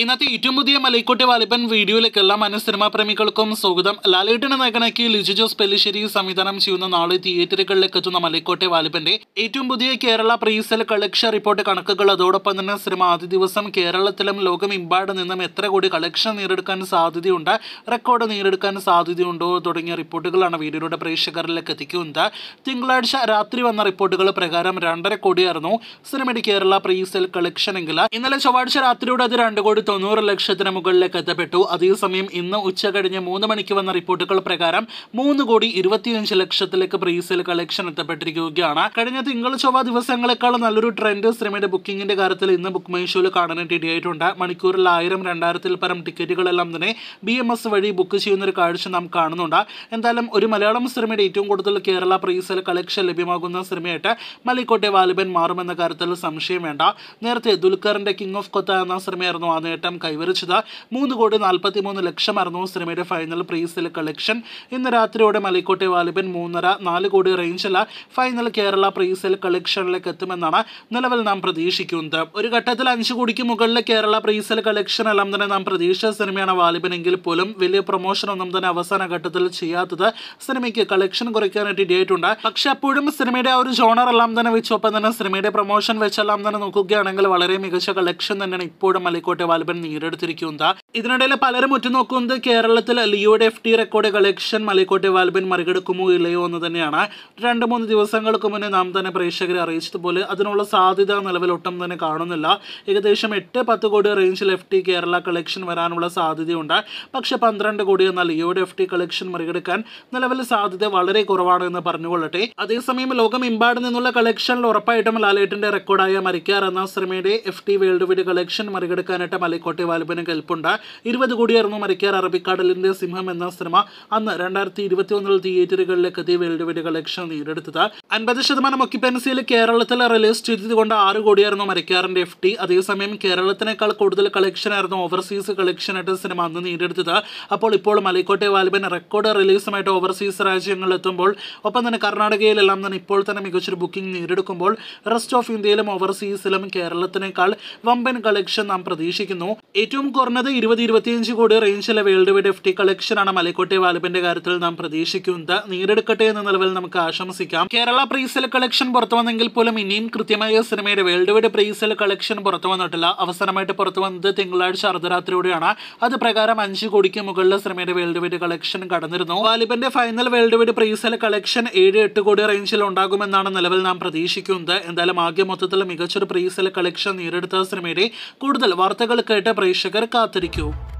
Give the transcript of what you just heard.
ഇന്നത്തെ ഏറ്റവും പുതിയ മലൈക്കോട്ടെ വാലിബൻ വീഡിയോയിലേക്ക് എല്ലാ മനു സിനിമാ പ്രേമികൾക്കും സ്വാഗതം ലാലേട്ടനെ നായകനാക്കി ലിജു ജോസ് പെല്ലിശ്ശേരി സംവിധാനം ചെയ്യുന്ന നാളെ തിയേറ്ററുകളിലേക്ക് എത്തുന്ന മലൈക്കോട്ടെ വാലിബന്റെ ഏറ്റവും പുതിയ കേരള പ്രീസെൽ കളക്ഷൻ റിപ്പോർട്ട് കണക്കുകൾ അതോടൊപ്പം തന്നെ സിനിമ ആദ്യ ദിവസം കേരളത്തിലും ലോകമെമ്പാട് നിന്നും എത്ര കോടി കളക്ഷൻ നേടിയെടുക്കാൻ സാധ്യതയുണ്ട് റെക്കോർഡ് നേടിയെടുക്കാൻ സാധ്യതയുണ്ടോ തുടങ്ങിയ റിപ്പോർട്ടുകളാണ് വീഡിയോയുടെ പ്രേക്ഷകരിലേക്ക് എത്തിക്കുന്നത് തിങ്കളാഴ്ച രാത്രി വന്ന റിപ്പോർട്ടുകൾ പ്രകാരം രണ്ടര കോടിയായിരുന്നു സിനിമയുടെ കേരള പ്രീസെൽ കളക്ഷൻ എങ്കിൽ ഇന്നലെ ചൊവ്വാഴ്ച രാത്രിയോടെ അത് രണ്ട് കോടി തൊണ്ണൂറ് ലക്ഷത്തിന് മുകളിലേക്ക് എത്തപ്പെട്ടു അതേസമയം ഇന്ന് ഉച്ച കഴിഞ്ഞ് മൂന്ന് മണിക്ക് വന്ന റിപ്പോർട്ടുകൾ പ്രകാരം മൂന്ന് കോടി ഇരുപത്തിയഞ്ച് ലക്ഷത്തിലേക്ക് പ്രീസെൽ കളക്ഷൻ എത്തപ്പെട്ടിരിക്കുകയാണ് കഴിഞ്ഞ തിങ്കൾ ചൊവ്വ ദിവസങ്ങളെക്കാൾ നല്ലൊരു ട്രെൻഡ് സിനിമയുടെ ബുക്കിംഗിന്റെ കാര്യത്തിൽ ഇന്ന് ബുക്ക് മൈ ഷോയിൽ കാണാനായിട്ട് ഇടയായിട്ടുണ്ട് മണിക്കൂറിൽ ആയിരം രണ്ടായിരത്തിൽ പരം ടിക്കറ്റുകളെല്ലാം തന്നെ ബി എം എസ് വഴി ബുക്ക് ചെയ്യുന്ന ഒരു കാഴ്ച നാം കാണുന്നുണ്ട് എന്തായാലും ഒരു മലയാളം സിനിമയുടെ ഏറ്റവും കൂടുതൽ കേരള പ്രീസെൽ കളക്ഷൻ ലഭ്യമാകുന്ന സിനിമയായിട്ട് മലിക്കോട്ടെ വാലിബൻ മാറുമെന്ന കാര്യത്തിൽ സംശയം വേണ്ട നേരത്തെ ദുൽഖറിന്റെ കിങ് ഓഫ് കൊത്ത എന്ന സിനിമയായിരുന്നു ആ നേട്ടം കൈവരിച്ചത് മൂന്ന് കോടി നാൽപ്പത്തി മൂന്ന് ലക്ഷമായിരുന്നു സിനിമയുടെ ഫൈനൽ പ്രീസിൽ കളക്ഷൻ ഇന്ന് രാത്രിയോടെ മലിക്കോട്ടെ വാലിബൻ മൂന്നര നാല് കോടി റേഞ്ചിൽ ഫൈനൽ കേരള പ്രീസിൽ കളക്ഷനിലേക്ക് എത്തുമെന്നാണ് നിലവിൽ നാം പ്രതീക്ഷിക്കുന്നത് ഒരു ഘട്ടത്തിൽ അഞ്ച് കോടിക്ക് മുകളിൽ കേരള പ്രീസിൽ കളക്ഷൻ എല്ലാം തന്നെ നാം പ്രതീക്ഷിച്ച സിനിമയാണ് വാലിബൻ എങ്കിൽ പോലും വലിയ പ്രൊമോഷൻ ഒന്നും തന്നെ അവസാന ഘട്ടത്തിൽ ചെയ്യാത്തത് സിനിമയ്ക്ക് കളക്ഷൻ കുറയ്ക്കാനായിട്ട് ഇടയായിട്ടുണ്ട് പക്ഷെ അപ്പോഴും സിനിമയുടെ ആ ഒരു ജോണർ എല്ലാം തന്നെ വെച്ചൊപ്പം തന്നെ സിനിമയുടെ പ്രൊമോഷൻ വെച്ചെല്ലാം തന്നെ നോക്കുകയാണെങ്കിൽ വളരെ മികച്ച കളക്ഷൻ തന്നെയാണ് ഇപ്പോഴും മലിക്കോട്ടെ വാലിബൻ നേടിയെടുത്തിരിക്കുന്നത് ഇതിനിടയിൽ പലരും ഉറ്റുനോക്കുന്നത് കേരളത്തിൽ ലിയോയുടെ F T record collection Malaikottai Vaaliban മറികടക്കുമോ ഇല്ലയോ എന്ന് തന്നെയാണ് രണ്ട് മൂന്ന് ദിവസങ്ങൾക്ക് മുന്നേ നാം തന്നെ പ്രേക്ഷകരെ അറിയിച്ചതുപോലെ അതിനുള്ള സാധ്യത നിലവിൽ ഒട്ടും തന്നെ കാണുന്നില്ല ഏകദേശം എട്ട് പത്ത് കോടി റേഞ്ചിൽ എഫ് ടി കേരള കളക്ഷൻ വരാനുള്ള സാധ്യതയുണ്ട് പക്ഷെ പന്ത്രണ്ട് കോടി എന്ന ലിയോയുടെ എഫ് ടി കളക്ഷൻ മറികടക്കാൻ നിലവിൽ സാധ്യത വളരെ കുറവാണ് എന്ന് പറഞ്ഞുകൊള്ളട്ടെ അതേസമയം ലോകമെമ്പാട് നിന്നുള്ള കളക്ഷനിൽ ഉറപ്പായിട്ടും ലാലേട്ടിന്റെ റെക്കോർഡായ മരിക്കാർ എന്ന സിനിമയുടെ F T world wide collection മറികടക്കാനായിട്ട് മലക്കോട്ടെ വാലിബന് കെൽപ്പുണ്ട് ഇരുപത് കോടിയായിരുന്നു മരിക്കാർ അറബിക്കടലിന്റെ സിംഹം എന്ന സിനിമ അന്ന് രണ്ടായിരത്തി ഇരുപത്തി ഒന്നിൽ തിയേറ്ററുകളിലേക്ക് എത്തി വേൾഡ് വൈഡ് കളക്ഷൻ നേടിയെടുത്തത് അൻപത് ശതമാനം ഒക്യുപ്പൻസിയിൽ കേരളത്തിൽ റിലീസ് ചെയ്തതുകൊണ്ട് ആറ് കോടിയായിരുന്നു മരിക്കാറിന്റെ എഫ് ടി അതേസമയം കേരളത്തിനേക്കാൾ കൂടുതൽ കളക്ഷൻ ആയിരുന്നു ഓവർസീസ് കളക്ഷൻ ആയിട്ട് സിനിമ അന്ന് നേടിയെടുത്തത് അപ്പോൾ ഇപ്പോൾ മലക്കോട്ടെ വാലിബൻ റെക്കോർഡ് റിലീസുമായിട്ട് ഓവർസീസ് രാജ്യങ്ങളിൽ എത്തുമ്പോൾ ഒപ്പം തന്നെ കർണാടകയിലെല്ലാം തന്നെ ഇപ്പോൾ തന്നെ മികച്ചൊരു ബുക്കിംഗ് നേടിയെടുക്കുമ്പോൾ റെസ്റ്റ് ഓഫ് ഇന്ത്യയിലും ഓവർസീസിലും കേരളത്തിനേക്കാൾ വമ്പൻ കളക്ഷൻ നാം പ്രതീക്ഷിക്കുന്നു ഏറ്റവും കുറഞ്ഞത് ഇരുപത് ഇരുപത്തിയഞ്ച് കോടി റേഞ്ചിലെ വേൾഡ് വൈഡ് എഫ് ടി കളക്ഷനാണ് മലക്കോട്ടെ വാലിബന്റെ കാര്യത്തിൽ നാം പ്രതീക്ഷിക്കുന്നത് നേടിയെടുക്കട്ടെ എന്ന നിലവിൽ നമുക്ക് ആശംസിക്കാം കേരള പ്രീസെൽ കളക്ഷൻ പുറത്തു വന്നെങ്കിൽ പോലും ഇനിയും കൃത്യമായ സിനിമയുടെ വേൾഡ് വൈഡ് പ്രീസെൽ കളക്ഷൻ പുറത്തു വന്നിട്ടില്ല അവസാനമായിട്ട് പുറത്തു വന്നത് തിങ്കളാഴ്ച അർദ്ധരാത്രിയോടെയാണ് അത് പ്രകാരം അഞ്ച് കോടിക്ക് മുകളിൽ സിനിമയുടെ വേൾഡ് വൈഡ് കളക്ഷൻ കടന്നിരുന്നു വാലിബന്റെ final world wide presale collection ഏഴ് എട്ട് കോടി റേഞ്ചിൽ ഉണ്ടാകുമെന്നാണ് നിലവിൽ നാം പ്രതീക്ഷിക്കുന്നത് എന്തായാലും ആകെ മൊത്തത്തിൽ മികച്ചൊരു പ്രീസെൽ കളക്ഷൻ നേടിയെടുത്ത സിനിമയുടെ കൂടുതൽ വാർത്തകൾ കേട്ട് പ്രേക്ഷകർ കാത്തിരിക്കൂ